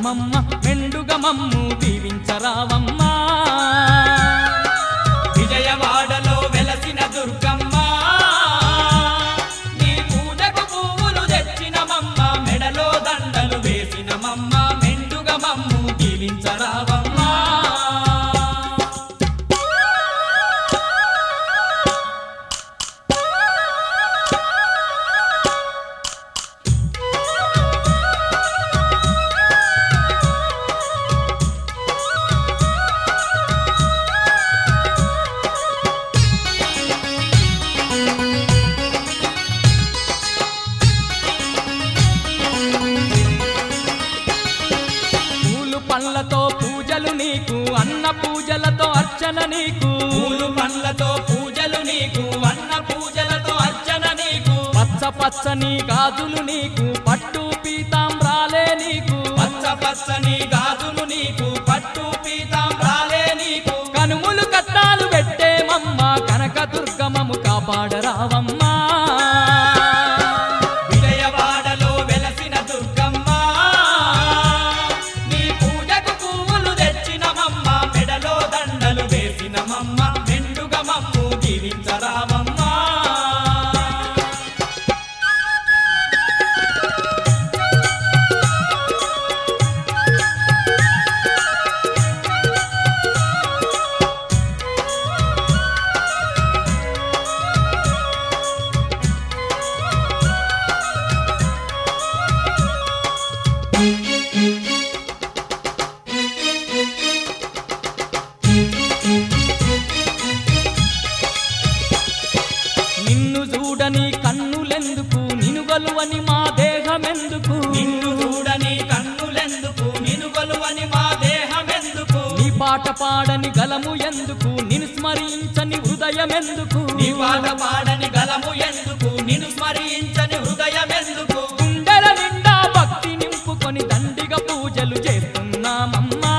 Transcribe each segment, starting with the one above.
వేసినమమ్మ మెండుగా మమ్ము దీవించరావమ్మా విజయవాడలో వెలసిన దుర్గమ్మ నీ పూజకు పువ్వులు తెచ్చినమమ్మ మెడలో దండలు వేసినమమ్మ మెండుగా మమ్ము దీవించరావమ్మా పూలు పండ్లతో పూజలు నీకు అన్న పూజలతో అర్చన నీకు పూలు పండ్లతో పూజలు నీకు అన్న పూజలతో అర్చన నీకు పచ్చ పచ్చని గాజులు నీకు పట్టు పీతాంబ్రాలే నీకు పచ్చ పచ్చని గాజులు నీకు పట్టు పీతాంబ్రాలే నీకు కనుములు కట్టాలు పెట్టేమమ్మ కనక దుర్గమము కాపాడరావమ్మా విజయవాడలో వెలసిన దుర్గమ్మ నీ పూజకు పువ్వులు తెచ్చినమమ్మ మెడలో దండలు వేసినమమ్మ మెండుగా మమ్ము దీవించరామమ్మా నిన్ను చూడని కన్నులెందుకు నినుగలువని మా దేహమెందుకు నిన్ను చూడని కన్నులెందుకు నిన్ను కొలువని మా దేహమెందుకు నీ పాట పాడని గలము ఎందుకు నిన్ను స్మరించని హృదయమెందుకు నీ పాట పాడని గలము ఎందుకు నిన్ను స్మరించని హృదయమెందుకు గుండెల నిండా భక్తి నింపుకొని దండిగా పూజలు చేస్తున్నామమ్మా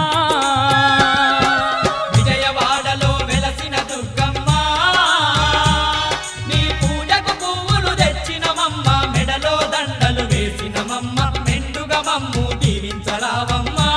విజయవాడలో వెలసిన దుర్గమ్మ నీ పూజకు పువ్వులు తెచ్చినమమ్మ మెడలో దండలు వేసినమమ్మ మెండుగా మమ్ము దీవించరావమ్మా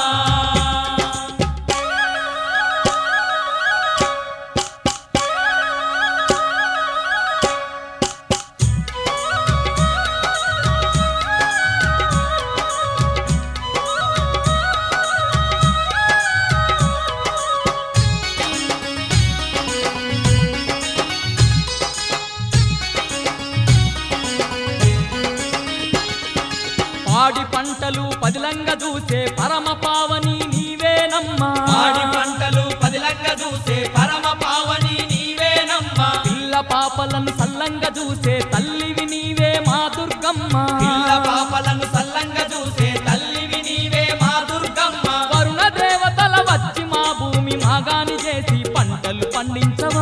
పాడి పంటలు పదిలంగా చూసే పరమ పావని నీవేనమ్మా పాడి పంటలు పదిలంగా చూసే పరమ పావని నీవేనమ్మా పిల్ల పాపలను సల్లంగా చూసే తల్లివి నీవే మా దుర్గమ్మ పిల్ల పాపలను సల్లంగా చూసే తల్లివి నీవే మా దుర్గమ్మ వరుణ దేవతల వచ్చి మా భూమి మాగాని చేసి పంటలు పండించవో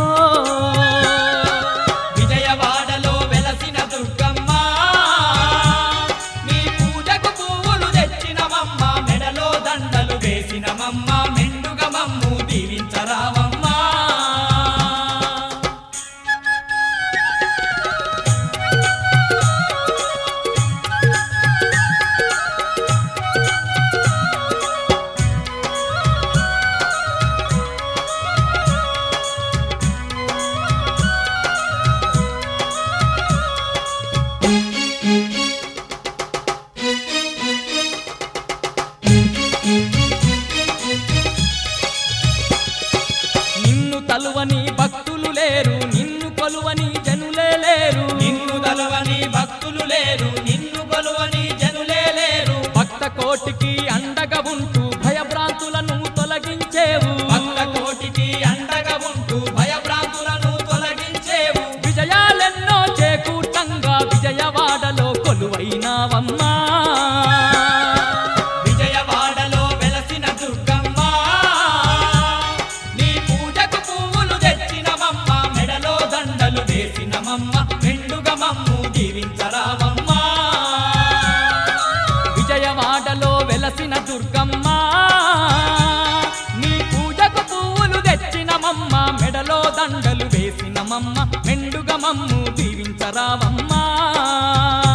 విజయవాడలో వెలసిన దుర్గమ్మ నీ పూజకు పువ్వులు తెచ్చినమమ్మ మెడలో దండలు వేసినమమ్మ మెండుగా మమ్ము దీవించరావమ్మా నిన్ను తలువని భక్తులు లేరు నిన్ను కొలువని జనులే లేరు నిన్ను గలవని భక్తులు లేరు నిన్ను కొలువని జనులే లేరు భక్త కోటికి అండగా ఉంటూ భయభ్రాంతులను తొలగించేవు భక్త కోటికి అండగా ఉంటూ భయభ్రాంతులను తొలగించేవు విజయాలెన్నో చేకూర్తంగా విజయవాడలో కొలువైనావమ్మా విజయవాడలో వెలసిన దుర్గమ్మ నీ పూజకు పువ్వులు తెచ్చినమమ్మ మెడలో దండలు వేసినమమ్మ మెండుగా మమ్ము దీవించరావమ్మా విజయవాడలో వెలసిన దుర్గమ్మ నీ పూజకు పువ్వులు తెచ్చినమమ్మ మెడలో దండలు వేసినమమ్మ మెండుగా మమ్ము దీవించరావమ్మా